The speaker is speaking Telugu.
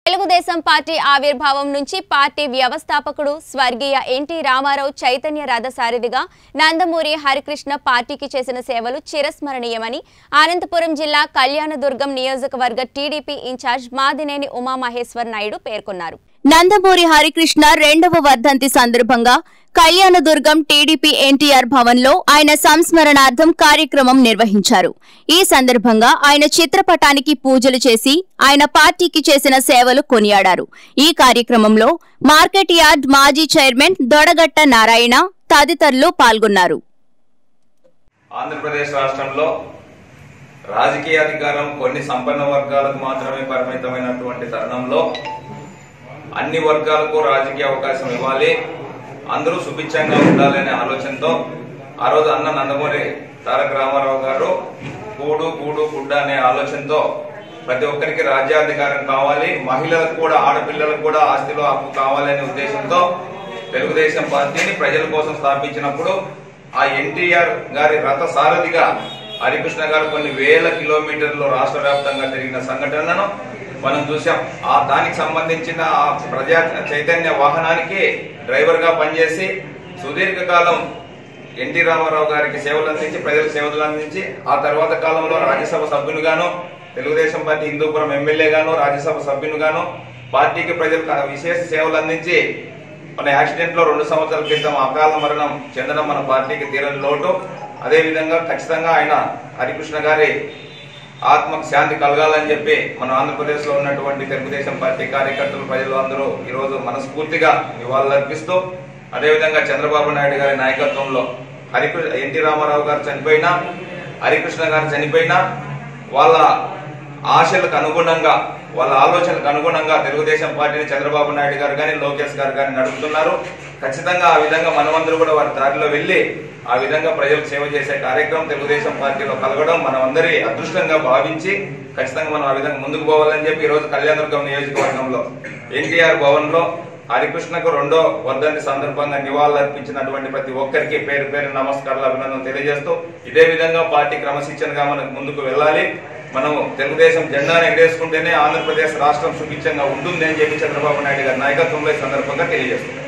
తెలుగుదేశం పార్టీ ఆవిర్భావం నుంచి పార్టీ వ్యవస్థాపకుడు స్వర్గీయ ఎన్టీ రామారావు చైతన్య రథసారథిగా నందమూరి హరికృష్ణ పార్టీకి చేసిన సేవలు చిరస్మరణీయమని అనంతపురం జిల్లా కళ్యాణదుర్గం నియోజకవర్గ టీడీపీ ఇన్ఛార్జ్ మాదినేని ఉమామహేశ్వర్ నాయుడు పేర్కొన్నారు నందమూరి హరికృష్ణ రెండవ వర్ధంతి సందర్భంగా కళ్యాణదుర్గం టీడీపీ ఎన్టీఆర్ భవన్లో ఆయన సంస్మరణార్థం కార్యక్రమం నిర్వహించారు ఈ సందర్భంగా ఆయన చిత్రపటానికి పూజలు చేసి ఆయన పార్టీకి చేసిన సేవలు కొనియాడారు ఈ కార్యక్రమంలో మార్కెట్ యార్డ్ మాజీ చైర్మన్ దొడగట్ట నారాయణ తదితరులు పాల్గొన్నారు ఆంధ్రప్రదేశ్ రాష్ట్రంలో రాజకీయ అధికారం కొన్ని సంపన్న వర్గాలకు మాత్రమే పరిమితమైనటువంటి తరుణంలో అన్ని వర్గాలకు రాజకీయ అవకాశం ఇవ్వాలి అందరూ సుభిక్షంగా ఉండాలనే ఆలోచనతో ఆ రోజు అన్న నందమూరి తారక రామారావు గారు కూడు కూడు గుడ్డ అనే ఆలోచనతో ప్రతి ఒక్కరికి రాజ్యాధికారం కావాలి మహిళలకు కూడా ఆడపిల్లలకు కూడా ఆస్తిలో హక్కు కావాలనే ఉద్దేశంతో తెలుగుదేశం పార్టీని ప్రజల కోసం స్థాపించినప్పుడు ఆ ఎన్టీఆర్ గారి రథ సారథిగా హరికృష్ణ గారు కొన్ని వేల కిలోమీటర్లు రాష్ట్ర వ్యాప్తంగా తిరిగిన సంఘటనను మనం చూసాం ఆ దానికి సంబంధించిన ఆ ప్రజా చైతన్య వాహనానికి డ్రైవర్ గా పనిచేసి సుదీర్ఘకాలం ఎన్టీ రామారావు గారికి సేవలు అందించి ప్రజలకు సేవలు అందించి ఆ తర్వాత కాలంలో రాజ్యసభ సభ్యునిగాను తెలుగుదేశం పార్టీ హిందూపురం ఎమ్మెల్యేగాను రాజ్యసభ సభ్యునిగాను పార్టీకి ప్రజలకు విశేష సేవలు అందించి మన యాక్సిడెంట్ లో రెండు సంవత్సరాల క్రితం అకాల మరణం చెందడం మన పార్టీకి తీరని లోటు అదే విధంగా ఖచ్చితంగా ఆయన హరికృష్ణ గారి ఆత్మకు శాంతి కలగాలని చెప్పి మన ఆంధ్రప్రదేశ్ లో ఉన్నటువంటి తెలుగుదేశం పార్టీ కార్యకర్తలు ప్రజలు అందరూ ఈ రోజు మనస్ఫూర్తిగా నివాళులర్పిస్తూ అదేవిధంగా చంద్రబాబు నాయుడు గారి నాయకత్వంలో హరికృష్ణ ఎన్టీ రామారావు గారు చనిపోయినా హరికృష్ణ గారు చనిపోయినా వాళ్ళ ఆశలకు అనుగుణంగా వాళ్ళ ఆలోచనలకు అనుగుణంగా తెలుగుదేశం పార్టీని చంద్రబాబు నాయుడు గారు కానీ లోకేష్ గారు కానీ నడుపుతున్నారు ఖచ్చితంగా ఆ విధంగా మనమందరూ కూడా వారి దారిలో వెళ్లి ఆ విధంగా ప్రజలకు సేవ చేసే కార్యక్రమం తెలుగుదేశం పార్టీలో కలగడం మనం అందరి అదృష్టంగా భావించి ఖచ్చితంగా మనం ఆ విధంగా ముందుకు పోవాలని చెప్పి ఈ రోజు కళ్యాణదుర్గం నియోజకవర్గంలో ఎన్టీఆర్ భవన్ లో హరికృష్ణకు రెండో వర్ధంతి సందర్భంగా నివాళులు అర్పించినటువంటి ప్రతి ఒక్కరికి పేరు పేరు నమస్కారాలు అభినందనలు తెలియజేస్తూ ఇదే విధంగా పార్టీ క్రమశిక్షణగా మనకు ముందుకు వెళ్ళాలి మనము తెలుగుదేశం జెండాను ఎగరేసుకుంటేనే ఆంధ్రప్రదేశ్ రాష్ట్రం సుభిక్షంగా ఉంటుంది అని చెప్పి చంద్రబాబు నాయుడు గారి నాయకత్వంలో ఈ సందర్భంగా తెలియజేస్తున్నాం